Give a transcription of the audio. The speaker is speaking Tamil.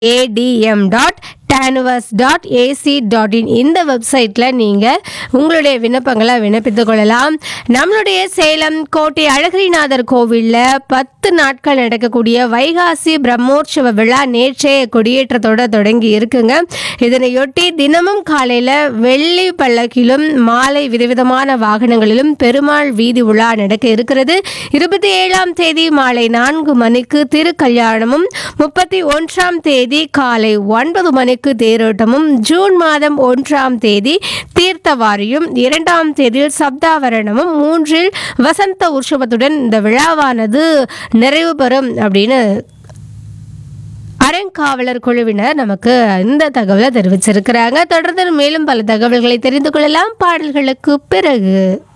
ATM dot TANUVAS dot AC dot in இந்த வெப்சைட்டில் நீங்கள் உங்களுடைய விண்ணப்பங்களை விண்ணப்பித்துக் கொள்ளலாம் நம்மளுடைய சேலம் கோட்டை அழகிரிநாதர் கோவிலில் பத்து நாட்கள் நடக்கக்கூடிய வைகாசி பிரம்மோற்சவ விழா நேற்றே கொடியேற்றத்தோட தொடங்கி இருக்குங்க இதனையொட்டி தினமும் காலையில் வெள்ளி பல்லக்கிலும் மாலை விதவிதமான வாகனங்களிலும் பெருமாள் வீதி உலா நடக்க இருக்கிறது இருபத்தி ஏழாம் தேதி மாலை நான்கு மணிக்கு திருக்கல்யாணமும் முப்பத்தி ஒன்றாம் தேதி காலை ஒன்பது மணிக்கு தேரோட்டமும் ஜூன் மாதம் ஒன்றாம் தேதி தீர்த்தவாரியும் இரண்டாம் தேதியில் சப்தாவரணமும் மூன்றில் வசந்த உற்சவத்துடன் இந்த விழாவானது நிறைவு பெறும் அப்படின்னு அறங்காவலர் குழுவினர் நமக்கு இந்த தகவலை தெரிவிச்சிருக்கிறாங்க தொடர்ந்து மேலும் பல தகவல்களை தெரிந்து கொள்ளலாம் பாடல்களுக்கு பிறகு